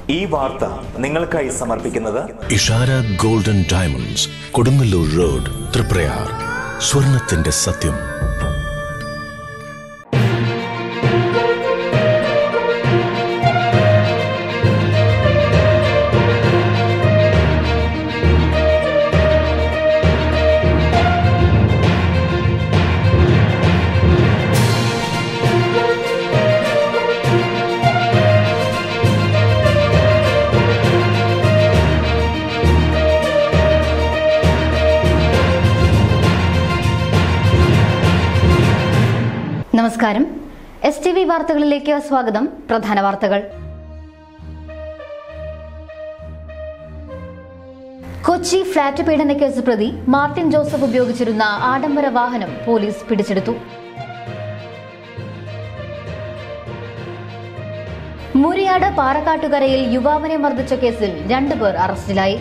ഈ വാർത്ത നിങ്ങൾക്കായി സമർപ്പിക്കുന്നത് Ishara golden diamonds Kodungallur road Triprayar സ്വർണത്തിന്റെ സത്യം നമസ്കാരം എസ് ടി വി വാർത്തകളിലേക്ക് സ്വാഗതം പ്രധാന വാർത്തകൾ കൊച്ചി ഫ്ളാറ്റ് പീഡന കേസ് പ്രതി മാർട്ടിൻ ജോസഫ് ഉപയോഗിച്ചിരുന്ന ആഡംബര വാഹനം പോലീസ് പിടിച്ചെടുത്തു മുരിയാട് പാറക്കാട്ടുകരയിൽ യുവാവിനെ മർദ്ദിച്ച കേസിൽ രണ്ടുപേർ അറസ്റ്റിലായി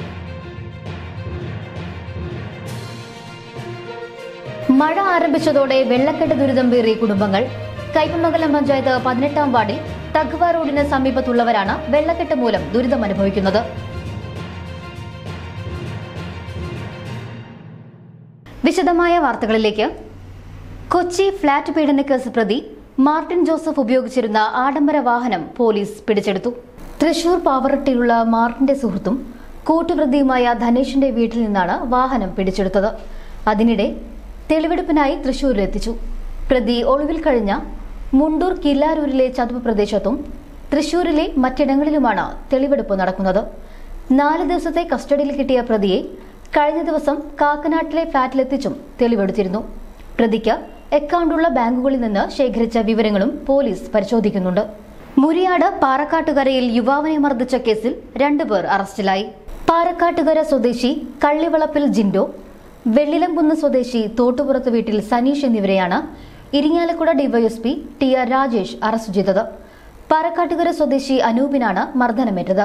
മഴ ആരംഭിച്ചതോടെ വെള്ളക്കെട്ട് ദുരിതം പേറിയ കുടുംബങ്ങൾ കൈപ്പമംഗലം പഞ്ചായത്ത് പതിനെട്ടാം വാർഡിൽ തഗ്വ റോഡിന് സമീപത്തുള്ളവരാണ് വെള്ളക്കെട്ട് മൂലം ദുരിതം അനുഭവിക്കുന്നത് വിശദമായ വാർത്തകളിലേക്ക് കൊച്ചി ഫ്ളാറ്റ് പീഡന കേസ് പ്രതി മാർട്ടിൻ ജോസഫ് ഉപയോഗിച്ചിരുന്ന ആഡംബര വാഹനം പോലീസ് പിടിച്ചെടുത്തു തൃശൂർ പാവറട്ടിലുള്ള മാർട്ടിന്റെ സുഹൃത്തും കൂട്ടുപ്രതിയുമായ ധനേഷിന്റെ വീട്ടിൽ നിന്നാണ് വാഹനം പിടിച്ചെടുത്തത് അതിനിടെ തെളിവെടുപ്പിനായി തൃശൂരിലെത്തിച്ചു പ്രതി ഒളിവിൽ കഴിഞ്ഞ മുണ്ടൂർ കില്ലാരൂരിലെ ചതുപ്പ് പ്രദേശത്തും തൃശൂരിലെ മറ്റിടങ്ങളിലുമാണ് തെളിവെടുപ്പ് നടക്കുന്നത് നാല് ദിവസത്തെ കസ്റ്റഡിയിൽ കിട്ടിയ പ്രതിയെ കഴിഞ്ഞ ദിവസം കാക്കനാട്ടിലെ ഫ്ളാറ്റിലെത്തിച്ചും തെളിവെടുത്തിരുന്നു പ്രതിക്ക് അക്കൗണ്ടുള്ള ബാങ്കുകളിൽ നിന്ന് ശേഖരിച്ച വിവരങ്ങളും പോലീസ് പരിശോധിക്കുന്നുണ്ട് മുരിയാട് പാറക്കാട്ടുകരയിൽ യുവാവിനെ മർദ്ദിച്ച കേസിൽ രണ്ടുപേർ അറസ്റ്റിലായി പാറക്കാട്ടുകര സ്വദേശി കള്ളിവളപ്പിൽ ജിൻഡോ വെള്ളിലംകുന്ന് സ്വദേശി തോട്ടുപുറത്ത് വീട്ടിൽ സനീഷ് എന്നിവരെയാണ് Irinjalakuda DYSP T R Rajesh arrest ചെയ്തത് പാറക്കാട്ടുകര സ്വദേശി അനൂപിനാണ് മർദ്ദനമേറ്റത്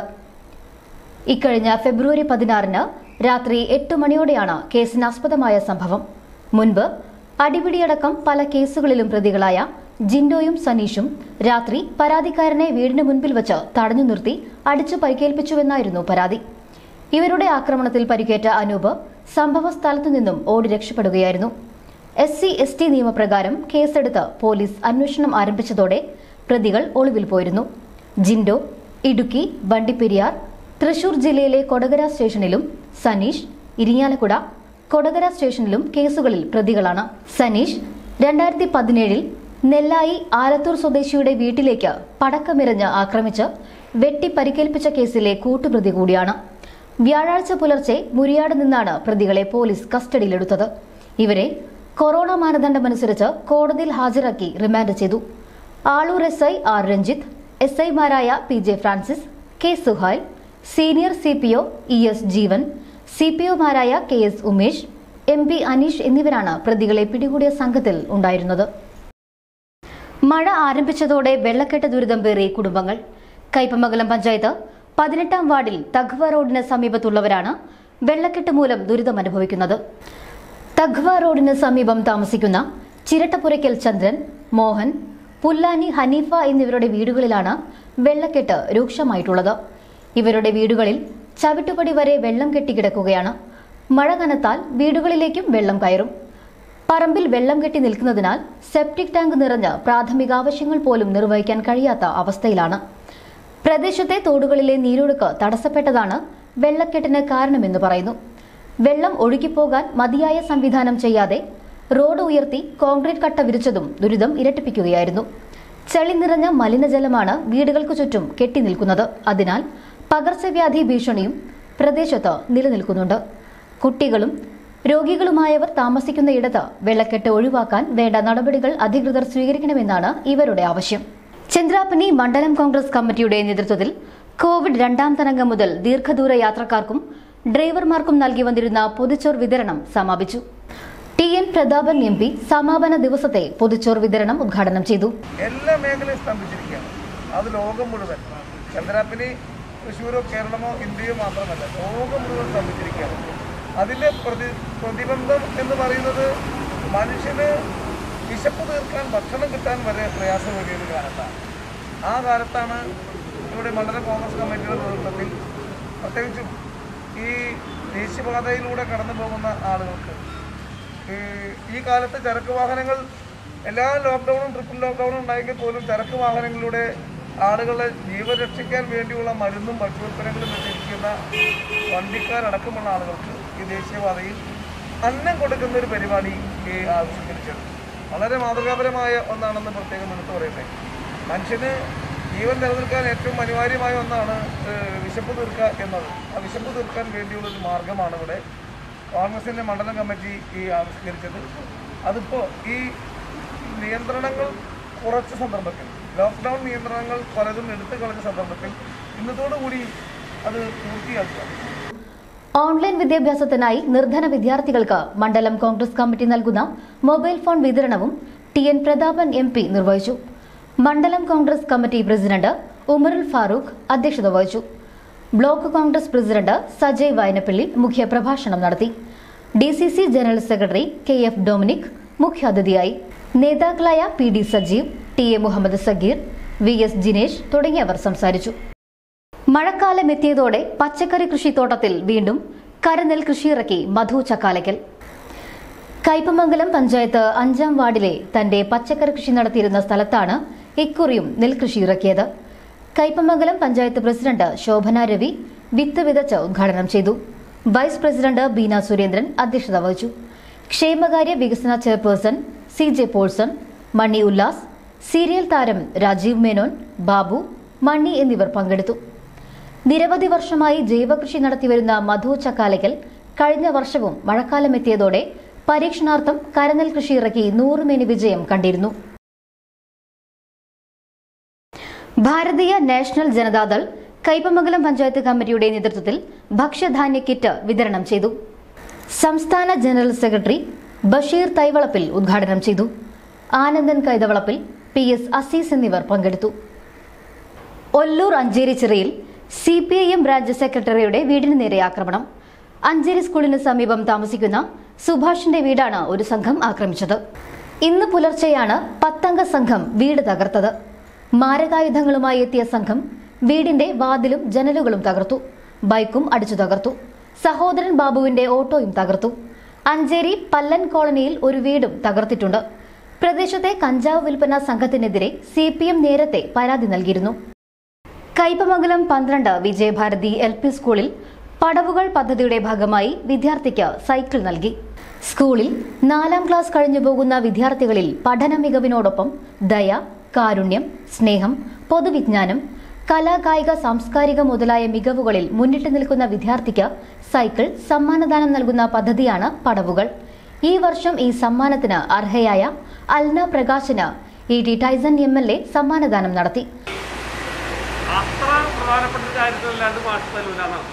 ഇക്കഴിഞ്ഞ ഫെബ്രുവരി പതിനാറിന് രാത്രി എട്ട് മണിയോടെയാണ് കേസിനാസ്പദമായ സംഭവം മുൻപ് അടിപിടിയടക്കം പല കേസുകളിലും പ്രതികളായ ജിൻഡോയും സനീഷും രാത്രി പരാതിക്കാരനെ വീടിന് മുൻപിൽ വച്ച് തടഞ്ഞു നിർത്തി അടിച്ചു പരിക്കേൽപ്പിച്ചുവെന്നായിരുന്നു പരാതി ഇവരുടെ ആക്രമണത്തിൽ പരിക്കേറ്റ അനൂപ് സംഭവ സ്ഥലത്തു നിന്നും ഓടി രക്ഷപ്പെടുകയായിരുന്നു എസ് സി എസ് ടി നിയമപ്രകാരം കേസെടുത്ത് പോലീസ് അന്വേഷണം ആരംഭിച്ചതോടെ പ്രതികൾ ഒളിവിൽ പോയിരുന്നു ജിൻഡോ ഇടുക്കി വണ്ടിപ്പെരിയാർ തൃശൂർ ജില്ലയിലെ കൊടകര സ്റ്റേഷനിലും സനീഷ് ഇരിങ്ങാലക്കുട കൊടകര സ്റ്റേഷനിലും കേസുകളിൽ പ്രതികളാണ് സനീഷ് രണ്ടായിരത്തി പതിനേഴിൽ നെല്ലായി ആലത്തൂർ സ്വദേശിയുടെ വീട്ടിലേക്ക് പടക്കമെറിഞ്ഞ് ആക്രമിച്ച് വെട്ടി പരിക്കേൽപ്പിച്ച കേസിലെ കൂട്ടുപ്രതി കൂടിയാണ് വ്യാഴാഴ്ച പുലർച്ചെ മുരിയാട് നിന്നാണ് പ്രതികളെ പോലീസ് കസ്റ്റഡിയിലെടുത്തത് ഇവരെ കൊറോണ മാനദണ്ഡമനുസരിച്ച് കോടതിയിൽ ഹാജരാക്കി റിമാൻഡ് ചെയ്തു Aloor S I R Ranjith S ഐമാരായ P J Francis K Suhail senior C P O E S Jeevan C P ഒമാരായ K S Umesh M P Aneesh എന്നിവരാണ് പ്രതികളെ പിടികൂടിയ സംഘത്തിൽ ഉണ്ടായിരുന്നത് മഴ ആരംഭിച്ചതോടെ വെള്ളക്കെട്ട് ദുരിതം പേറിയ കുടുംബങ്ങൾ കൈപ്പമംഗലം പഞ്ചായത്ത് പതിനെട്ടാം വാർഡിൽ തഗ്വ റോഡിന് സമീപത്തുള്ളവരാണ് വെള്ളക്കെട്ട് മൂലം ദുരിതം അനുഭവിക്കുന്നത് തഗ്വ റോഡിന് സമീപം താമസിക്കുന്ന ചിരട്ടപ്പുരയ്ക്കൽ ചന്ദ്രൻ മോഹൻ പുല്ലാനി ഹനീഫ എന്നിവരുടെ വീടുകളിലാണ് വെള്ളക്കെട്ട് രൂക്ഷമായിട്ടുള്ളത് ഇവരുടെ വീടുകളിൽ ചവിട്ടുപടി വരെ വെള്ളം കെട്ടിക്കിടക്കുകയാണ് മഴ കനത്താൽ വീടുകളിലേക്കും വെള്ളം കയറും പറമ്പിൽ വെള്ളം കെട്ടി നിൽക്കുന്നതിനാൽ സെപ്റ്റിക് ടാങ്ക് നിറഞ്ഞ് പ്രാഥമിക ആവശ്യങ്ങൾ പോലും നിർവഹിക്കാൻ കഴിയാത്ത അവസ്ഥയിലാണ് പ്രദേശത്തെ തോടുകളിലെ നീരൊഴുക്ക് തടസ്സപ്പെട്ടതാണ് വെള്ളക്കെട്ടിന് കാരണമെന്ന് പറയുന്നു വെള്ളം ഒഴുകിപ്പോകാൻ മതിയായ സംവിധാനം ചെയ്യാതെ റോഡ് ഉയർത്തി കോൺക്രീറ്റ് കട്ട വിരിച്ചതും ദുരിതം ഇരട്ടിപ്പിക്കുകയായിരുന്നു ചെളി നിറഞ്ഞ മലിനജലമാണ് വീടുകൾക്ക് ചുറ്റും കെട്ടി നിൽക്കുന്നത് അതിനാൽ പകർച്ചവ്യാധി ഭീഷണിയും പ്രദേശത്ത് നിലനിൽക്കുന്നുണ്ട് കുട്ടികളും രോഗികളുമായവർ താമസിക്കുന്ന ഇടത്ത് വെള്ളക്കെട്ട് ഒഴിവാക്കാൻ വേണ്ട നടപടികൾ അധികൃതർ സ്വീകരിക്കണമെന്നാണ് ഇവരുടെ ആവശ്യം ചന്ദ്രാപ്പനി മണ്ഡലം കോൺഗ്രസ് കമ്മിറ്റിയുടെ നേതൃത്വത്തിൽ കോവിഡ് രണ്ടാം തരംഗം മുതൽ ദീർഘദൂര യാത്രക്കാർക്കും ഡ്രൈവർമാർക്കും നൽകി വന്നിരുന്ന പൊതിച്ചോർ വിതരണം സമാപിച്ചു T N Prathapan M P സമാപന ദിവസത്തെ പൊതിച്ചോർ വിതരണം ഉദ്ഘാടനം ചെയ്തു എല്ലാ മേഖലയും സ്തംഭിച്ചിരിക്കുകയാണ് അത് ലോകം മുഴുവൻ ചന്ദ്രാപ്പിനി തൃശ്ശൂരോ കേരളമോ ഇന്ത്യയോ മാത്രമല്ല ലോകം മുഴുവൻ സ്തംഭിച്ചിരിക്കുകയാണ് അതിലെ പ്രതി പ്രതിബന്ധം എന്ന് പറയുന്നത് മനുഷ്യന് വിശപ്പ് തീർക്കാൻ ഭക്ഷണം കിട്ടാൻ വരെ പ്രയാസമേറിയ ഒരു കാലത്താണ് ആ കാലത്താണ് ഇവിടെ മണ്ഡലം കോൺഗ്രസ് കമ്മിറ്റിയുടെ നേതൃത്വത്തിൽ പ്രത്യേകിച്ചും ഈ ദേശീയപാതയിലൂടെ കടന്നു പോകുന്ന ആളുകൾക്ക് ഈ ഈ കാലത്ത് ചരക്ക് വാഹനങ്ങൾ എല്ലാ ലോക്ക്ഡൗണും ട്രിപ്പിൾ ലോക്ക്ഡൗണും ഉണ്ടായെങ്കിൽ പോലും ചരക്ക് വാഹനങ്ങളിലൂടെ ആളുകളെ ജീവൻ രക്ഷിക്കാൻ വേണ്ടിയുള്ള മരുന്നും ഭക്ഷ്യോൽപ്പന്നങ്ങളും വെച്ചിരിക്കുന്ന വണ്ടിക്കാരടക്കമുള്ള ആളുകൾക്ക് ഈ ദേശീയപാതയിൽ അന്നം കൊടുക്കുന്ന ഒരു പരിപാടി ഈ ആവിഷ്കരിച്ചത് വളരെ മാതൃകാപരമായ ഒന്നാണെന്ന് പ്രത്യേകം എടുത്തു പറയട്ടെ മനുഷ്യന് ജീവൻ നിലനിൽക്കാൻ ഏറ്റവും അനിവാര്യമായ ഒന്നാണ് ഏഹ്, വിശപ്പ് തീർക്കുക എന്നത് ആ വിശപ്പ് തീർക്കാൻ വേണ്ടിയുള്ള ഒരു മാർഗമാണ് ഇവിടെ കോൺഗ്രസിൻ്റെ മണ്ഡലം കമ്മിറ്റി ഈ ആവിഷ്കരിച്ചത് അതിപ്പോൾ ഈ നിയന്ത്രണങ്ങൾ കുറച്ച സന്ദർഭത്തിൽ ലോക്ക്ഡൗൺ നിയന്ത്രണങ്ങൾ പലതും എടുത്തു കളഞ്ഞ സന്ദർഭത്തിൽ ഇന്നത്തോടു കൂടി അത് പൂർത്തിയാക്കുക ഓൺലൈൻ വിദ്യാഭ്യാസത്തിനായി നിർധന വിദ്യാർത്ഥികൾക്ക് മണ്ഡലം കോൺഗ്രസ് കമ്മിറ്റി നൽകുന്ന മൊബൈൽ ഫോൺ വിതരണവും T N Prathapan M P നിർവഹിച്ചു മണ്ഡലം Congress committee president Umarul Farooq അധ്യക്ഷത വഹിച്ചു block Congress president Sajay Vayanappally മുഖ്യപ്രഭാഷണം നടത്തി D C C general secretary K F Dominic മുഖ്യാതിഥിയായി നേതാക്കളായ P D Sajeev T A Muhammad Sageer V S Jinesh തുടങ്ങിയവർ സംസാരിച്ചു മഴക്കാലം എത്തിയതോടെ പച്ചക്കറി കൃഷിത്തോട്ടത്തിൽ വീണ്ടും കരനെൽ കൃഷിയിറക്കി മധു ചക്കാലയ്ക്കൽ കയ്പമംഗലം പഞ്ചായത്ത് അഞ്ചാം വാർഡിലെ തന്റെ പച്ചക്കറി കൃഷി നടത്തിയിരുന്ന സ്ഥലത്താണ് ഇക്കുറിയും നെൽകൃഷി ഇറക്കിയത് കയ്പമംഗലം പഞ്ചായത്ത് പ്രസിഡന്റ് ശോഭന രവി വിത്ത് വിതച്ച് ഉദ്ഘാടനം ചെയ്തു വൈസ് പ്രസിഡന്റ് ബീന സുരേന്ദ്രൻ അധ്യക്ഷത വഹിച്ചു ക്ഷേമകാര്യ വികസന chairperson C J Polson Mani Ullas serial താരം രാജീവ് മേനോൻ ബാബു മണി എന്നിവർ പങ്കെടുത്തു നിരവധി വർഷമായി ജൈവകൃഷി നടത്തിവരുന്ന മധു ചക്കാലയ്ക്കൽ കഴിഞ്ഞ വർഷവും മഴക്കാലമെത്തിയതോടെ പരീക്ഷണാർത്ഥം കരനെൽ കൃഷി ഇറക്കി നൂറുമേനി വിജയം കണ്ടിരുന്നു ഭാരതീയ നാഷണൽ ജനതാദൾ കൈപ്പമംഗലം പഞ്ചായത്ത് കമ്മിറ്റിയുടെ നേതൃത്വത്തിൽ ഭക്ഷ്യധാന്യ കിറ്റ് വിതരണം ചെയ്തു സംസ്ഥാന ജനറൽ സെക്രട്ടറി ബഷീർ തൈവളപ്പിൽ ഉദ്ഘാടനം ചെയ്തു ആനന്ദൻ കൈതവളപ്പിൽ പി എസ് അസീസ് എന്നിവർ പങ്കെടുത്തു ഒല്ലൂർ അഞ്ചേരി ചിറയിൽ C P I M branch സെക്രട്ടറിയുടെ വീടിന് നേരെ ആക്രമണം അഞ്ചേരി സ്കൂളിന് സമീപം താമസിക്കുന്ന സുഭാഷിന്റെ വീടാണ് ഒരു സംഘം ആക്രമിച്ചത് ഇന്ന് പുലർച്ചെയാണ് പത്തംഗ സംഘം വീട് തകർത്തത് മാരകായുധങ്ങളുമായി എത്തിയ സംഘം വീടിന്റെ വാതിലും ജനലുകളും തകർത്തു ബൈക്കും അടിച്ചു തകർത്തു സഹോദരൻ ബാബുവിന്റെ ഓട്ടോയും തകർത്തു അഞ്ചേരി പല്ലൻ കോളനിയിൽ ഒരു വീടും തകർത്തിട്ടുണ്ട് പ്രദേശത്തെ കഞ്ചാവ് വിൽപ്പന സംഘത്തിനെതിരെ സി പി എം നേരത്തെ പരാതി നൽകിയിരുന്നു കയ്പമംഗലം പന്ത്രണ്ട് വിജയഭാരതി എൽ പി സ്കൂളിൽ പടവുകൾ പദ്ധതിയുടെ ഭാഗമായി വിദ്യാർത്ഥിക്ക് സൈക്കിൾ നൽകി സ്കൂളിൽ നാലാം ക്ലാസ് കഴിഞ്ഞു പോകുന്ന വിദ്യാർത്ഥികളിൽ പഠന മികവിനോടൊപ്പം ദയ കാരുണ്യം സ്നേഹം പൊതുവിജ്ഞാനം കലാകായിക സാംസ്കാരിക മുതലായ മികവുകളിൽ മുന്നിട്ട് നിൽക്കുന്ന വിദ്യാർത്ഥിക്ക് സൈക്കിൾ സമ്മാനദാനം നൽകുന്ന പദ്ധതിയാണ് പടവുകൾ ഈ വർഷം ഈ സമ്മാനത്തിന് അർഹയായ അൽന പ്രകാശന് E T Tyson M L A സമ്മാനദാനം നടത്തി അത്ര പ്രധാനപ്പെട്ട ഒരു കാര്യത്തിലല്ലാണ്ട് മാറ്റി തരൂല എന്നാണ്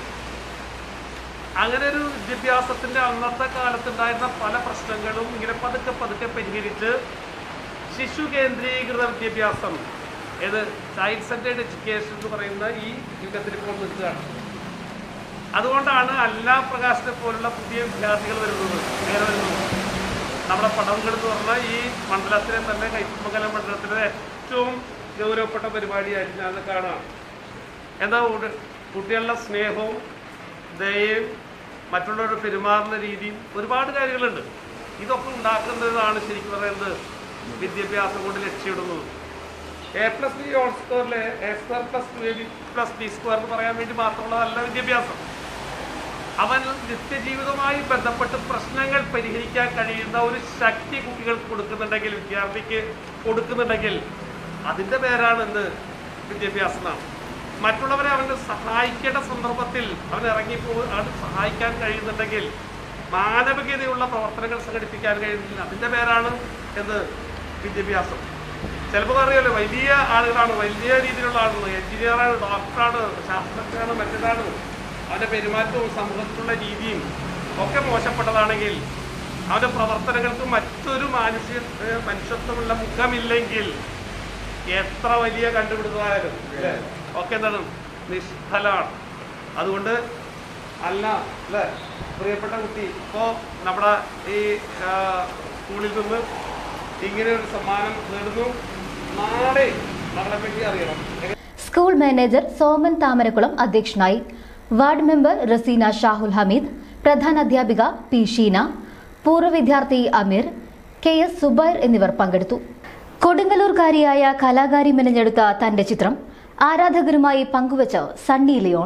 അങ്ങനെ ഒരു വിദ്യാഭ്യാസത്തിന്റെ അന്നത്തെ കാലത്തുണ്ടായിരുന്ന പല പ്രശ്നങ്ങളും ഇങ്ങനെ പതുക്കെ പതുക്കെ പരിഹരിച്ച് ശിശു കേന്ദ്രീകൃത വിദ്യാഭ്യാസം ഏത് ചൈൽഡ് സെന്റേഡ് എഡ്യൂക്കേഷൻ എന്ന് പറയുന്ന ഈ യുഗത്തിൽ ഇപ്പോൾ നിൽക്കുകയാണ് അതുകൊണ്ടാണ് അല്ലാ പ്രകാശനെ പോലുള്ള പുതിയ വിദ്യാർത്ഥികൾ വരുന്നത് അങ്ങനെ വരുന്നത് നമ്മുടെ പടവുകൾ എന്ന് പറഞ്ഞാൽ ഈ മണ്ഡലത്തിലെ തന്നെ കൈപ്പമംഗലം മണ്ഡലത്തിലെ ഏറ്റവും ഗൗരവപ്പെട്ട പരിപാടിയായിട്ട് ഞാൻ കാണാം എന്താ ഉട- കുട്ടികളുടെ സ്നേഹവും ദയയും മറ്റുള്ളവരോട് പെരുമാറുന്ന രീതിയും ഒരുപാട് കാര്യങ്ങളുണ്ട് ഇതൊക്കെ ഉണ്ടാക്കുന്നതാണ് ശരിക്കും പറയുന്നത് വിദ്യാഭ്യാസം കൊണ്ട് ലക്ഷ്യമിടുന്നത് എ പ്ലസ് ബി ഓൾ സ്കോറിലെ A square plus two A B plus B square എന്ന് പറയാൻ വേണ്ടി മാത്രമുള്ളതല്ല വിദ്യാഭ്യാസം അവൻ നിത്യജീവിതവുമായി ബന്ധപ്പെട്ട് പ്രശ്നങ്ങൾ പരിഹരിക്കാൻ കഴിയുന്ന ഒരു ശക്തി കുട്ടികൾക്ക് കൊടുക്കുന്നുണ്ടെങ്കിൽ വിദ്യാർത്ഥിക്ക് കൊടുക്കുന്നുണ്ടെങ്കിൽ അതിൻ്റെ പേരാണ് എന്ത് വിദ്യാഭ്യാസം എന്നാണ് മറ്റുള്ളവരെ അവന് സഹായിക്കേണ്ട സന്ദർഭത്തിൽ അവൻ ഇറങ്ങിപ്പോ അവന് സഹായിക്കാൻ കഴിയുന്നുണ്ടെങ്കിൽ മാനവികതയുള്ള പ്രവർത്തനങ്ങൾ സംഘടിപ്പിക്കാൻ കഴിയുന്നില്ല അതിൻ്റെ പേരാണ് എന്ത് വിദ്യാഭ്യാസം ചിലപ്പോൾ അറിയാലോ വലിയ ആളുകളാണ് വലിയ രീതിയിലുള്ള ആളുകൾ എഞ്ചിനീയറാണ് ഡോക്ടറാണ് ശാസ്ത്രജ്ഞനാണ് മറ്റേതാണ് അവൻ്റെ പെരുമാറ്റവും സമൂഹത്തിലുള്ള രീതിയും ഒക്കെ മോശപ്പെട്ടതാണെങ്കിൽ അവൻ്റെ പ്രവർത്തനങ്ങൾക്ക് മറ്റൊരു മാനുഷിക ഏഹ് മനുഷ്യത്വമുള്ള മുഖമില്ലെങ്കിൽ എത്ര വലിയ കണ്ടുപിടുത്തമായാലും അല്ലേ ഒക്കെ എന്താണ് നിഷ്ഫലമാണ് അതുകൊണ്ട് അല്ല അല്ലേ പ്രിയപ്പെട്ട കുട്ടി ഇപ്പോൾ നമ്മുടെ ഈ ആ, സ്കൂളിൽ നിന്ന് ഇങ്ങനെ ഒരു സമ്മാനം നേടുന്നു നാളെ നമ്മളെ പറ്റി അറിയണം സ്കൂൾ മാനേജർ സോമൻ താമരക്കുളം അധ്യക്ഷനായി വാർഡ് മെമ്പർ റസീന ഷാഹുൽ ഹമീദ് പ്രധാന അധ്യാപിക പി ഷീന പൂർവ്വ വിദ്യാർത്ഥി അമീർ കെ എസ് സുബൈർ എന്നിവർ പങ്കെടുത്തു കൊടുങ്ങല്ലൂർക്കാരിയായ കലാകാരി മെനഞ്ഞെടുത്ത തന്റെ ചിത്രം ആരാധകരുമായി പങ്കുവച്ച് സണ്ണി ലിയോൺ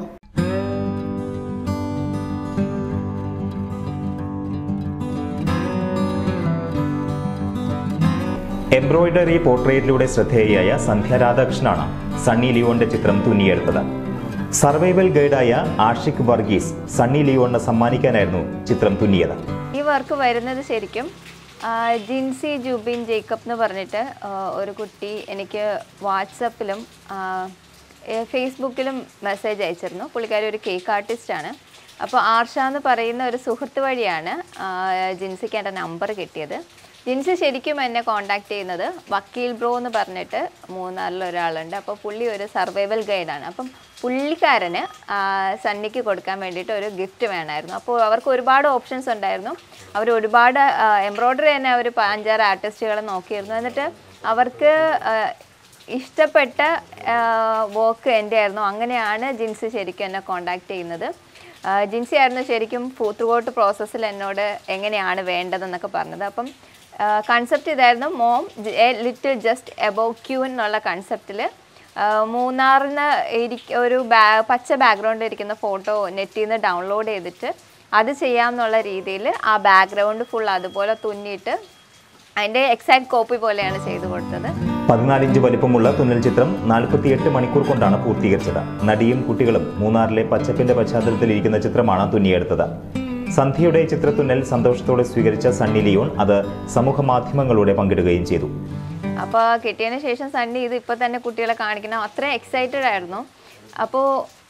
എംബ്രോയിഡറി പോർട്രേറ്റിലൂടെ ശ്രദ്ധേയയായ സന്ധ്യ രാധാകൃഷ്ണനാണ് സണ്ണി ലിയോന്റെ ചിത്രം തുന്നിയെടുത്തത് സർവൈവൽ ഗൈഡായ ആഷിഖ് വർഗീസ് സണ്ണി ലിയോണിന് സമ്മാനിക്കാനായിരുന്നു ചിത്രം തുന്നിയത് ഈ വർക്ക് വരുന്നത് ശരിക്കും ആ, ജിൻസി ജൂബിൻ ജേക്കബ് എന്ന് പറഞ്ഞിട്ട് ആ, ഒരു കുട്ടി എനിക്ക് വാട്സപ്പിലും ആ, ഏ, ഫേസ്ബുക്കിലും മെസ്സേജ് അയച്ചിരുന്നു പുള്ളിക്കാരി ഒരു കേക്ക് ആർട്ടിസ്റ്റാണ് അപ്പോൾ ആർഷ എന്ന് പറയുന്ന ഒരു സുഹൃത്ത് വഴിയാണ് ആ, ജിൻസിക്ക് എൻ്റെ നമ്പർ കിട്ടിയത് ജിൻസി ശരിക്കും എന്നെ കോണ്ടാക്ട് ചെയ്യുന്നത് വക്കീൽ ബ്രോ എന്ന് പറഞ്ഞിട്ട് മൂന്നാറിൽ ഒരാളുണ്ട് അപ്പോൾ പുള്ളി ഒരു സർവൈവൽ ഗൈഡാണ് അപ്പം പുള്ളിക്കാരന് ആ, സണ്ണിക്ക് കൊടുക്കാൻ വേണ്ടിയിട്ട് ഒരു ഗിഫ്റ്റ് വേണമായിരുന്നു അപ്പോൾ അവർക്ക് ഒരുപാട് ഓപ്ഷൻസ് ഉണ്ടായിരുന്നു അവർ ഒരുപാട് എംബ്രോയ്ഡറി തന്നെ അവർ അഞ്ചാറ് ആർട്ടിസ്റ്റുകളെ നോക്കിയിരുന്നു എന്നിട്ട് അവർക്ക് ആ, ഇഷ്ടപ്പെട്ട വർക്ക് എൻ്റെ ആയിരുന്നു അങ്ങനെയാണ് ജിൻസി ശരിക്കും എന്നെ കോണ്ടാക്ട് ചെയ്യുന്നത് ആ, ജിൻസി ആയിരുന്നു ശരിക്കും ത്രൂ ഔട്ട് പ്രോസസ്സിൽ എന്നോട് എങ്ങനെയാണ് വേണ്ടതെന്നൊക്കെ പറഞ്ഞത് അപ്പം കൺസെപ്റ്റ് ഇതായിരുന്നു mom little just above Q എന്നുള്ള കൺസെപ്റ്റിൽ മൂന്നാറിന് ഇരിക്ക ഒരു ബാ പച്ച ബാക്ക്ഗ്രൗണ്ട് ഇരിക്കുന്ന ഫോട്ടോ നെറ്റിൽ നിന്ന് ഡൗൺലോഡ് ചെയ്തിട്ട് അത് ചെയ്യാമെന്നുള്ള രീതിയിൽ ആ ബാക്ക്ഗ്രൗണ്ട് ഫുൾ അതുപോലെ തുന്നിയിട്ട് അതിൻ്റെ എക്സാക്ട് കോപ്പി പോലെയാണ് ചെയ്തു കൊടുത്തത് പതിനാലിഞ്ച് വലിപ്പമുള്ള തുന്നൽ ചിത്രം നാൽപ്പത്തിയെട്ട് മണിക്കൂർ കൊണ്ടാണ് പൂർത്തീകരിച്ചത് നടിയും കുട്ടികളും മൂന്നാറിലെ പച്ചപ്പിന്റെ പശ്ചാത്തലത്തിൽ ഇരിക്കുന്ന ചിത്രമാണ് തുന്നിയെടുത്തത് സന്ധ്യയുടെ ചിത്രത്തുന്നൽ സന്തോഷത്തോടെ സ്വീകരിച്ച സണ്ണി ലിയോൺ അത് സമൂഹ മാധ്യമങ്ങളിലൂടെ പങ്കിടുകയും ചെയ്തു അപ്പോൾ കിട്ടിയതിന് ശേഷം സണ്ണി ഇത് ഇപ്പോൾ തന്നെ കുട്ടികളെ കാണിക്കണം അത്രയും എക്സൈറ്റഡ് ആയിരുന്നു അപ്പോൾ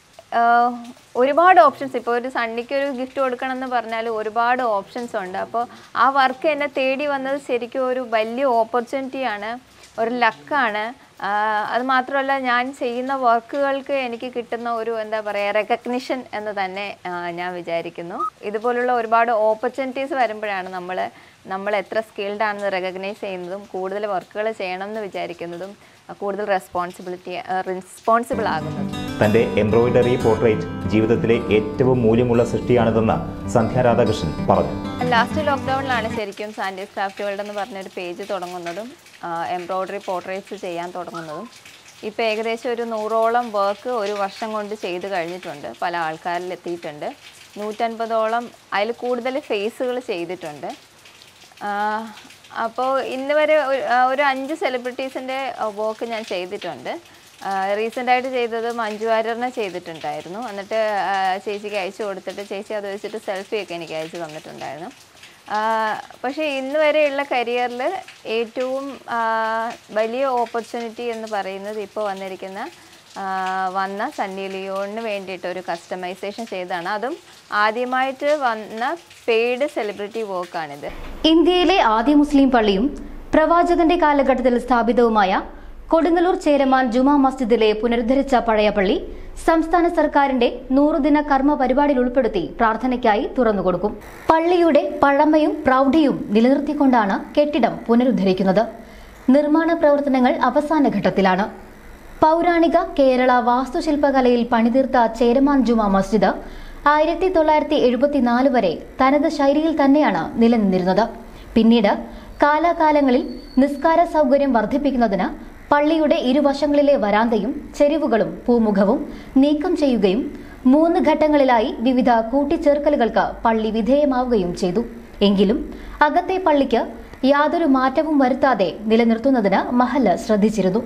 ഒരുപാട് ഓപ്ഷൻസ് ഇപ്പോൾ ഒരു സണ്ണിക്ക് ഒരു ഗിഫ്റ്റ് കൊടുക്കണം എന്ന് പറഞ്ഞാൽ ഒരുപാട് ഓപ്ഷൻസ് ഉണ്ട് അപ്പോൾ ആ വർക്ക് എന്നെ തേടി വന്നത് ശരിക്കും ഒരു വലിയ ഓപ്പർച്യൂണിറ്റിയാണ് ഒരു ലക്കാണ് അത് മാത്രമല്ല ഞാൻ ചെയ്യുന്ന വർക്കുകൾക്ക് എനിക്ക് കിട്ടുന്ന ഒരു എന്താ പറയുക റെക്കഗ്നിഷൻ എന്ന് തന്നെ ആ, ഞാൻ വിചാരിക്കുന്നു ഇതുപോലുള്ള ഒരുപാട് ഓപ്പർച്യൂണിറ്റീസ് വരുമ്പോഴാണ് നമ്മൾ നമ്മൾ എത്ര സ്കിൽഡ് ആണെന്ന് റെക്കഗ്നൈസ് ചെയ്യുന്നതും കൂടുതൽ വർക്കുകൾ ചെയ്യണം എന്ന് വിചാരിക്കുന്നതും ആ, കൂടുതൽ റെസ്പോൺസിബിലിറ്റി റെസ്പോൺസിബിൾ ആകുന്നതും തന്റെ എംബ്രോയിഡറി പോർട്രേറ്റ് ജീവിതത്തിലെ ഏറ്റവും മൂല്യമുള്ള സൃഷ്ടിയാണിതെന്ന് സന്ധ്യ രാധാകൃഷ്ണൻ പറഞ്ഞു ലാസ്റ്റ് ലോക്ക്ഡൗണിലാണ് ശരിക്കും സാൻഡീസ് ക്രാഫ്റ്റ് വേൾഡ് എന്ന് പറഞ്ഞൊരു പേജ് തുടങ്ങുന്നതും എംബ്രോയ്ഡറി പോർട്രേറ്റ്സ് ചെയ്യാൻ തുടങ്ങുന്നതും ഇപ്പോൾ ഏകദേശം ഒരു നൂറോളം വർക്ക് ഒരു വർഷം കൊണ്ട് ചെയ്ത് കഴിഞ്ഞിട്ടുണ്ട് പല ആൾക്കാരിൽ എത്തിയിട്ടുണ്ട് നൂറ്റൻപതോളം അതിൽ കൂടുതൽ ഫേസുകൾ ചെയ്തിട്ടുണ്ട് അപ്പോൾ ഇന്ന് വരെ ഒരു- ആ, ഒരു അഞ്ച് സെലിബ്രിറ്റീസിൻ്റെ വർക്ക് ഞാൻ ചെയ്തിട്ടുണ്ട് റീസെൻ്റ് ആയിട്ട് ചെയ്തത് മഞ്ജു വാര്യറിനെ ചെയ്തിട്ടുണ്ടായിരുന്നു എന്നിട്ട് ആ, ചേച്ചിക്ക് അയച്ചു കൊടുത്തിട്ട് ചേച്ചി അത് വെച്ചിട്ട് സെൽഫി ഒക്കെ എനിക്ക് അയച്ചു തന്നിട്ടുണ്ടായിരുന്നു ആ, പക്ഷേ ഇന്ന് വരെയുള്ള കരിയറിൽ ഏറ്റവും ആ, വലിയ ഓപ്പർച്യൂണിറ്റി എന്ന് പറയുന്നത് ഇപ്പോൾ വന്നിരിക്കുന്ന ആ, വന്ന സണ്ണി ലിയോണിന് വേണ്ടിയിട്ട് ഒരു കസ്റ്റമൈസേഷൻ ചെയ്തതാണ് അതും ആദ്യമായിട്ട് വന്ന പെയ്ഡ് സെലിബ്രിറ്റി വർക്കാണിത് ഇന്ത്യയിലെ ആദ്യ മുസ്ലിം പള്ളിയും പ്രവാചകന്റെ കാലഘട്ടത്തിൽ സ്ഥാപിതവുമായ കൊടുങ്ങല്ലൂർ ചേരമാൻ ജുമാ മസ്ജിദിലെ പുനരുദ്ധരിച്ച പഴയ പള്ളി സംസ്ഥാന സർക്കാരിന്റെ നൂറുദിന കർമ്മ പരിപാടിയിൽ ഉൾപ്പെടുത്തി പ്രാർത്ഥനയ്ക്കായി തുറന്നുകൊടുക്കും പള്ളിയുടെ പഴമയും പ്രൗഢിയും നിലനിർത്തിക്കൊണ്ടാണ് കെട്ടിടം പുനരുദ്ധരിക്കുന്നത് നിർമ്മാണ പ്രവർത്തനങ്ങൾ അവസാന ഘട്ടത്തിലാണ് പൗരാണിക കേരള വാസ്തുശില്പകലയിൽ പണിതീർത്ത ചേരമാൻ ജുമാ മസ്ജിദ് ആയിരത്തി തൊള്ളായിരത്തി എഴുപത്തിനാല് വരെ തനത് ശൈലിയിൽ തന്നെയാണ് നിലനിന്നിരുന്നത് പിന്നീട് കാലാകാലങ്ങളിൽ നിസ്കാര സൗകര്യം വർദ്ധിപ്പിക്കുന്നതിന് പള്ളിയുടെ ഇരുവശങ്ങളിലെ വരാന്തയും ചെരിവുകളും പൂമുഖവും നീക്കം ചെയ്യുകയും മൂന്ന് ഘട്ടങ്ങളിലായി വിവിധ കൂട്ടിച്ചേർക്കലുകൾക്ക് പള്ളി വിധേയമാവുകയും ചെയ്തു എങ്കിലും അകത്തെ പള്ളിക്ക് യാതൊരു മാറ്റവും വരുത്താതെ നിലനിർത്തുന്നതിന് മഹല്ല് ശ്രദ്ധിച്ചിരുന്നു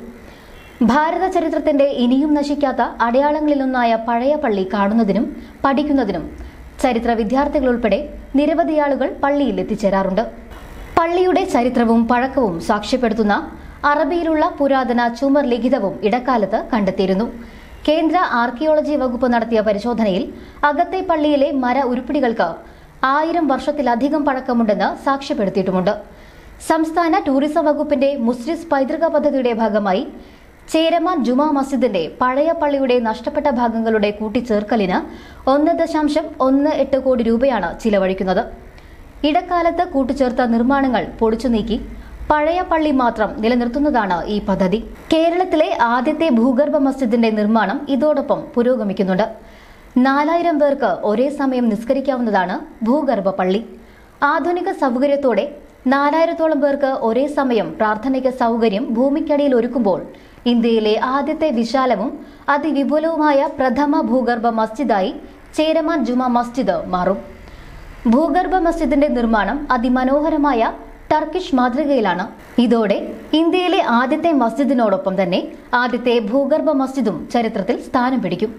ഭാരത ചരിത്രത്തിന്റെ ഇനിയും നശിക്കാത്ത അടയാളങ്ങളിലൊന്നായ പഴയ പള്ളി കാണുന്നതിനും പഠിക്കുന്നതിനും ചരിത്ര വിദ്യാർത്ഥികൾ ഉൾപ്പെടെ നിരവധി ആളുകൾ പള്ളിയിൽ എത്തിച്ചേരാറുണ്ട് പള്ളിയുടെ ചരിത്രവും പഴക്കവും സാക്ഷ്യപ്പെടുത്തുന്ന അറബിയിലുള്ള പുരാതന ചുമർ ലിഖിതവും ഇടക്കാലത്ത് കണ്ടെത്തിയിരുന്നു കേന്ദ്ര ആർക്കിയോളജി വകുപ്പ് നടത്തിയ പരിശോധനയിൽ അകത്തെ പള്ളിയിലെ മര ഉരുപ്പിടികൾക്ക് ആയിരം വർഷത്തിലധികം പഴക്കമുണ്ടെന്ന് സാക്ഷ്യപ്പെടുത്തിയിട്ടുമുണ്ട് സംസ്ഥാന ടൂറിസം വകുപ്പിന്റെ മുസ്ലിസ് പൈതൃക പദ്ധതിയുടെ ഭാഗമായി ചേരമാൻ ജുമാ മസ്ജിദിന്റെ പഴയ പള്ളിയുടെ നഷ്ടപ്പെട്ട ഭാഗങ്ങളുടെ കൂട്ടിച്ചേർക്കലിന് ഒന്ന് ദശാംശം ഒന്ന് എട്ട് കോടി രൂപയാണ് ചിലവഴിക്കുന്നത് ഇടക്കാലത്ത് കൂട്ടിച്ചേർത്ത നിർമ്മാണങ്ങൾ പൊടിച്ചു നീക്കി പഴയ പള്ളി മാത്രം നിലനിർത്തുന്നതാണ് ഈ പദ്ധതി കേരളത്തിലെ ആദ്യത്തെ ഭൂഗർഭ മസ്ജിദിന്റെ നിർമ്മാണം ഇതോടൊപ്പം പുരോഗമിക്കുന്നുണ്ട് നാലായിരം പേർക്ക് ഒരേ സമയം നിസ്കരിക്കാവുന്നതാണ് ഭൂഗർഭ പള്ളി ആധുനിക സൗകര്യത്തോടെ നാലായിരത്തോളം പേർക്ക് ഒരേ സമയം പ്രാർത്ഥനയ്ക്ക് സൗകര്യം ഭൂമിക്കടിയിൽ ഒരുക്കുമ്പോൾ ഇന്ത്യയിലെ ആദ്യത്തെ വിശാലവും അതിവിപുലവുമായ പ്രഥമ ഭൂഗർഭ മസ്ജിദായി ചേരമാൻ ജുമാ മസ്ജിദ് മാറും ഭൂഗർഭ മസ്ജിദിന്റെ നിർമ്മാണം അതിമനോഹരമായ ടർക്കിഷ് മാതൃകയിലാണ് ഇതോടെ ഇന്ത്യയിലെ ആദ്യത്തെ മസ്ജിദിനോടൊപ്പം തന്നെ ആദ്യത്തെ ഭൂഗർഭ മസ്ജിദും ചരിത്രത്തിൽ സ്ഥാനം പിടിക്കും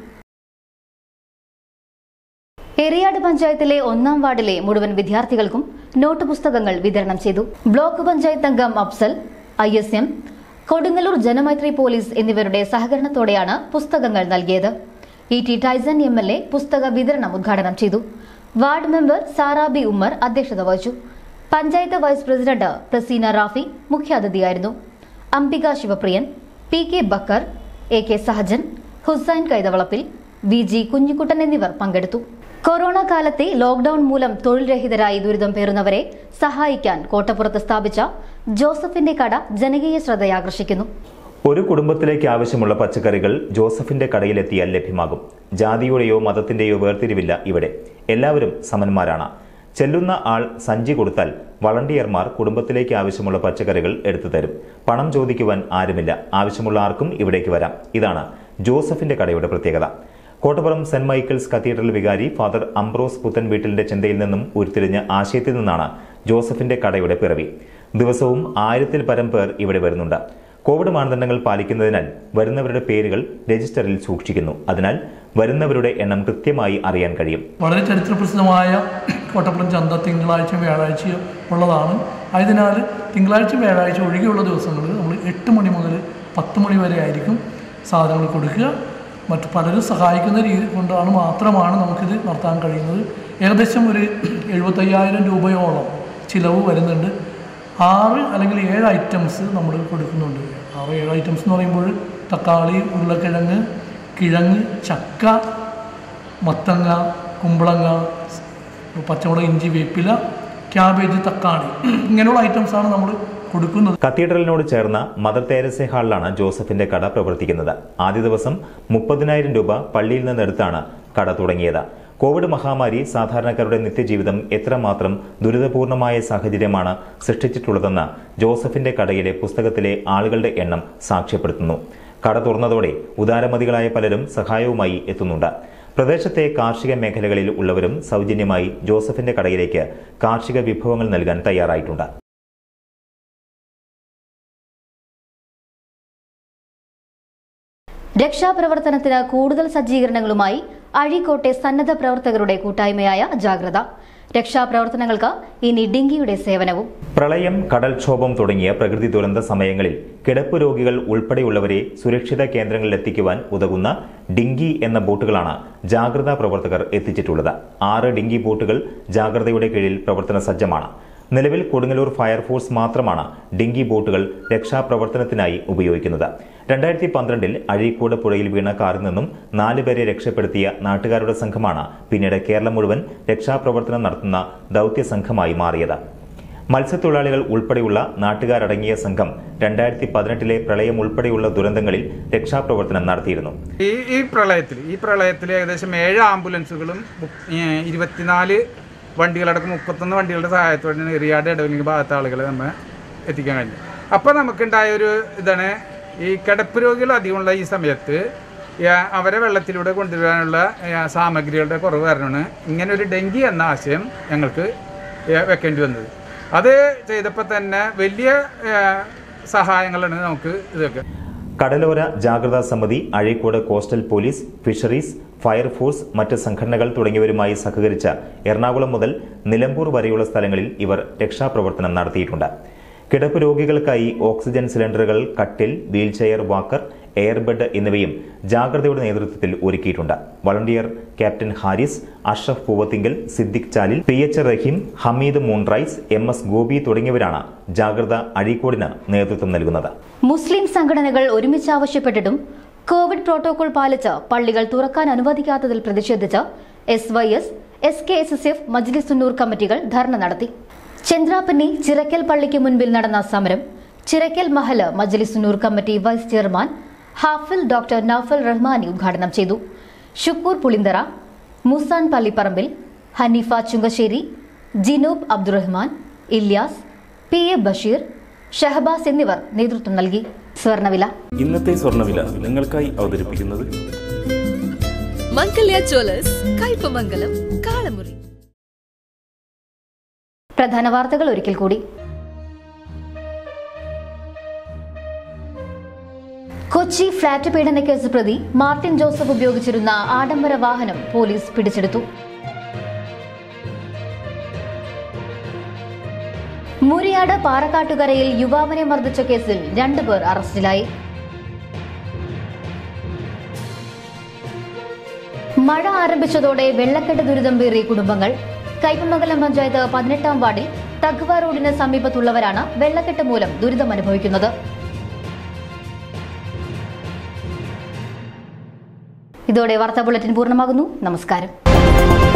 എറിയാട് പഞ്ചായത്തിലെ ഒന്നാം വാർഡിലെ മുഴുവൻ വിദ്യാർത്ഥികൾക്കും നോട്ട് പുസ്തകങ്ങൾ വിതരണം ചെയ്തു ബ്ലോക്ക് പഞ്ചായത്ത് അംഗം Afsal I S M Kodungallur Janamaithri police എന്നിവരുടെ സഹകരണത്തോടെയാണ് പുസ്തകങ്ങൾ നൽകിയത് E T Tyson M L A പുസ്തക വിതരണം ഉദ്ഘാടനം ചെയ്തു വാർഡ് മെമ്പർ സാറാബി ഉമ്മർ അധ്യക്ഷത വഹിച്ചു പഞ്ചായത്ത് വൈസ് പ്രസിഡന്റ് പ്രസീന റാഫി മുഖ്യാതിഥിയായിരുന്നു Ambika Sivapriyan P K Bakker A K Sahajan Hussain Kaithavalappil V G Kunjikuttan എന്നിവർ പങ്കെടുത്തു കൊറോണ കാലത്തെ ലോക്ഡൌൺ മൂലം തൊഴിൽ രഹിതരായി ദുരിതം പേറുന്നവരെ സഹായിക്കാൻ കോട്ടപ്പുറത്ത് സ്ഥാപിച്ച ജോസഫിന്റെ കട ജനകീയ ശ്രദ്ധയാകർഷിക്കുന്നു ഒരു കുടുംബത്തിലേക്ക് ആവശ്യമുള്ള പച്ചക്കറികൾ ജോസഫിന്റെ കടയിലെത്തിയാൽ ലഭ്യമാകും ജാതിയുടെയോ മതത്തിന്റെയോ വേർതിരിവില്ല ഇവിടെ എല്ലാവരും സമന്മാരാണ് ചെല്ലുന്ന ആൾ സഞ്ചി കൊടുത്താൽ വളണ്ടിയർമാർ കുടുംബത്തിലേക്ക് ആവശ്യമുള്ള പച്ചക്കറികൾ എടുത്തു തരും പണം ചോദിക്കുവാൻ ആരുമില്ല ആവശ്യമുള്ള ആർക്കും ഇവിടേക്ക് വരാം ഇതാണ് ജോസഫിന്റെ കടയുടെ പ്രത്യേകത കോട്ടപ്പുറം സെന്റ് മൈക്കിൾസ് കത്തീഡ്രൽ വികാരി ഫാദർ അംബ്രോസ് പുത്തൻ വീട്ടിലിന്റെ ചിന്തയിൽ നിന്നും ഉരുത്തിരിഞ്ഞ ആശയത്തിൽ നിന്നാണ് ജോസഫിന്റെ കടയുടെ പിറവി ദിവസവും ആയിരത്തിൽ പരം പേർ ഇവിടെ വരുന്നുണ്ട് കോവിഡ് മാനദണ്ഡങ്ങൾ പാലിക്കുന്നതിനാൽ വരുന്നവരുടെ പേരുകൾ രജിസ്റ്ററിൽ സൂക്ഷിക്കുന്നു അതിനാൽ വരുന്നവരുടെ എണ്ണം കൃത്യമായി അറിയാൻ കഴിയും വളരെ ചരിത്രപ്രസിദ്ധമായ കോട്ടപ്പുറം ചന്ത തിങ്കളാഴ്ച വ്യാഴാഴ്ച ഉള്ളതാണ് ആയതിനാൽ തിങ്കളാഴ്ച വ്യാഴാഴ്ച ഒഴികെയുള്ള ദിവസങ്ങളിൽ നമ്മൾ എട്ട് മണി മുതൽ പത്ത് മണി വരെ ആയിരിക്കും സാധനങ്ങൾ കൊടുക്കുക മറ്റു പലരും സഹായിക്കുന്ന രീതി കൊണ്ടാണ് മാത്രമാണ് നമുക്കിത് നടത്താൻ കഴിയുന്നത് ഏകദേശം ഒരു എഴുപത്തയ്യായിരം രൂപയോളം ചിലവ് വരുന്നുണ്ട് ആറ് അല്ലെങ്കിൽ ഏഴ് ഐറ്റംസ് നമ്മൾ കൊടുക്കുന്നുണ്ട് ആറ് ഏഴ് ഐറ്റംസ് എന്ന് പറയുമ്പോൾ തക്കാളി ഉരുളക്കിഴങ്ങ് കിഴങ്ങ് ചക്ക മത്തങ്ങ കുമ്പളങ്ങ പച്ചമുളക് ഇഞ്ചി വേപ്പില ക്യാബേജ് തക്കാളി ഇങ്ങനെയുള്ള ഐറ്റംസാണ് നമ്മൾ കൊടുക്കുന്നത് കത്തീഡ്രലിനോട് ചേർന്ന മദർ തെരേസെ ഹാളിലാണ് ജോസഫിന്റെ കട പ്രവർത്തിക്കുന്നത് ആദ്യ ദിവസം മുപ്പതിനായിരം രൂപ പള്ളിയിൽ നിന്നെടുത്താണ് കട തുടങ്ങിയത് കോവിഡ് മഹാമാരി സാധാരണക്കാരുടെ നിത്യജീവിതം എത്രമാത്രം ദുരിതപൂർണമായ സാഹചര്യമാണ് സൃഷ്ടിച്ചിട്ടുള്ളതെന്ന് ജോസഫിന്റെ കടയിലെ പുസ്തകത്തിലെ ആളുകളുടെ എണ്ണം സാക്ഷ്യപ്പെടുത്തുന്നു കട തുറന്നതോടെ ഉദാരമതികളായ പലരും സഹായവുമായി എത്തുന്നുണ്ട് പ്രദേശത്തെ കാർഷിക മേഖലകളിൽ ഉള്ളവരും സൗജന്യമായി ജോസഫിന്റെ കടയിലേക്ക് കാർഷിക വിഭവങ്ങൾ നൽകാൻ തയ്യാറായിട്ടുണ്ട് രക്ഷാപ്രവർത്തനത്തിന് കൂടുതൽ സജ്ജീകരണങ്ങളുമായി അഴീക്കോട്ടെ സന്നദ്ധ പ്രവർത്തകരുടെ കൂട്ടായ്മയായ ജാഗ്രത രക്ഷാപ്രവർത്തനങ്ങൾക്ക് ഇനി ഡിങ്കിയുടെ സേവനവും പ്രളയം കടൽക്ഷോഭം തുടങ്ങിയ പ്രകൃതി ദുരന്ത സമയങ്ങളിൽ കിടപ്പ് രോഗികൾ ഉൾപ്പെടെയുള്ളവരെ സുരക്ഷിത കേന്ദ്രങ്ങളിൽ എത്തിക്കുവാൻ ഉതകുന്ന ഡിങ്കി എന്ന ബോട്ടുകളാണ് ജാഗ്രതാ പ്രവർത്തകർ എത്തിച്ചിട്ടുള്ളത് ആറ് ഡിങ്കി ബോട്ടുകൾ ജാഗ്രതയുടെ കീഴിൽ പ്രവർത്തന സജ്ജമാണ് നിലവിൽ കൊടുങ്ങല്ലൂർ ഫയർഫോഴ്സ് മാത്രമാണ് ഡിങ്കി ബോട്ടുകൾ രക്ഷാപ്രവർത്തനത്തിനായി ഉപയോഗിക്കുന്നത് രണ്ടായിരത്തി പന്ത്രണ്ടിൽ അഴീക്കോട് പുഴയിൽ വീണ കാറിൽ നിന്നും നാലുപേരെ രക്ഷപ്പെടുത്തിയ നാട്ടുകാരുടെ സംഘമാണ് പിന്നീട് കേരളം മുഴുവൻ രക്ഷാപ്രവർത്തനം നടത്തുന്ന ദൗത്യ സംഘമായി മാറിയത് മത്സ്യത്തൊഴിലാളികൾ ഉൾപ്പെടെയുള്ള നാട്ടുകാരടങ്ങിയ സംഘം രണ്ടായിരത്തി പതിനെട്ടിലെ പ്രളയം ഉൾപ്പെടെയുള്ള ദുരന്തങ്ങളിൽ രക്ഷാപ്രവർത്തനം നടത്തിയിരുന്നു ഈ ഈ പ്രളയത്തിൽ ഈ പ്രളയത്തിൽ ഏകദേശം ഏഴ് ആംബുലൻസുകളും മു- ഏ, ഇരുപത്തിനാല് വണ്ടികളടക്കം മുപ്പത്തൊന്ന് വണ്ടികളുടെ സഹായത്തോടെയാണ് എറിയാട് ഇടവലിംഗ് ഭാഗത്തെ ആളുകളെ നമ്മൾ എത്തിക്കാൻ കഴിഞ്ഞു അപ്പോൾ നമുക്കുണ്ടായ ഒരു ഇതാണ് ഈ കിടപ്പ് രോഗികൾ അധികമുള്ള ഈ സമയത്ത് ഏ, അവരെ വെള്ളത്തിലൂടെ കൊണ്ടുവരാനുള്ള ഏ, സാമഗ്രികളുടെ കുറവ് കാരണമാണ് ഇങ്ങനെ ഒരു ഡെങ്കി എന്ന ആശയം ഞങ്ങൾക്ക് ഏ, വെക്കേണ്ടി വന്നത് അത് ചെയ്തപ്പോൾ തന്നെ വലിയ ഏ, സഹായങ്ങളാണ് നമുക്ക് ഇതൊക്കെ കടലോര ജാഗ്രതാ സമിതി Azhikode coastal police fisheries fire force മറ്റ് സംഘടനകൾ തുടങ്ങിയവരുമായി സഹകരിച്ച എറണാകുളം മുതൽ നിലമ്പൂർ വരെയുള്ള സ്ഥലങ്ങളിൽ ഇവർ രക്ഷാപ്രവർത്തനം നടത്തിയിട്ടുണ്ട് കിടപ്പ് രോഗികൾക്കായി ഓക്സിജൻ സിലിണ്ടറുകൾ കട്ടിൽ വീൽചെയർ വാക്കർ എയർബെഡ് എന്നിവയും ജാഗ്രതയുടെ നേതൃത്വത്തിൽ ഒരുക്കിയിട്ടുണ്ട് volunteer captain Haris Ashraf Poovathinkal Siddique Chalil P H Raheem Hameed moonrise M S Gopi തുടങ്ങിയവരാണ് ജാഗ്രത അഴീക്കോടിന് നേതൃത്വം നൽകുന്നത് മുസ്ലിം സംഘടനകൾ ഒരുമിച്ച് ആവശ്യപ്പെട്ടിട്ടും കോവിഡ് പ്രോട്ടോകോൾ പാലിച്ച് പള്ളികൾ തുറക്കാൻ അനുവദിക്കാത്തതിൽ പ്രതിഷേധിച്ച് S Y S S K S S F Majlis Sunnoor കമ്മിറ്റികൾ ധർണ നടത്തി ചന്ദ്രാപ്പന്നി ചിറക്കൽ പള്ളിക്ക് മുൻപിൽ നടന്ന സമരം ചിറക്കൽ മഹല് Majlisunnoor committee vice chairman Hafil doctor Noufal Rahmani ഉദ്ഘാടനം ചെയ്തു ഷുക്കൂർ പുളിന്തറ മുസാൻ പള്ളിപ്പറമ്പിൽ ഹനീഫ ചുങ്കശ്ശേരി ജിനൂബ് അബ്ദുറഹ്മാൻ ഇല്യാസ് പി എ ബഷീർ ഷഹബാസ് എന്നിവർ നേതൃത്വം നൽകി സ്വർണവില ഇന്നത്തെ സ്വർണ്ണവില നിങ്ങൾക്കായി അവതരിപ്പിക്കുന്നത് മംഗല്യ ജ്വല്ലേഴ്സ് കയ്പമംഗലം കാളമുറി പ്രധാന വാർത്തകൾ ഒരിക്കൽ കൂടി കൊച്ചി ഫ്ളാറ്റ് പീഡന കേസ് പ്രതി മാർട്ടിൻ ജോസഫ് ഉപയോഗിച്ചിരുന്ന ആഡംബര വാഹനം പോലീസ് പിടിച്ചെടുത്തു മുരിയാട് പാറക്കാട്ടുകരയിൽ യുവാവിനെ മർദ്ദിച്ച കേസിൽ രണ്ടുപേർ അറസ്റ്റിലായി മഴ ആരംഭിച്ചതോടെ വെള്ളക്കെട്ട് ദുരിതം പേറിയ കുടുംബങ്ങൾ കൈപ്പമംഗലം പഞ്ചായത്ത് പതിനെട്ടാം വാർഡിൽ തഗ്വ റോഡിന് സമീപത്തുള്ളവരാണ് വെള്ളക്കെട്ട് മൂലം ദുരിതം അനുഭവിക്കുന്നത് ഇതോടെ വാർത്താ ബുള്ളറ്റിൻ പൂർണ്ണമാകുന്നു നമസ്കാരം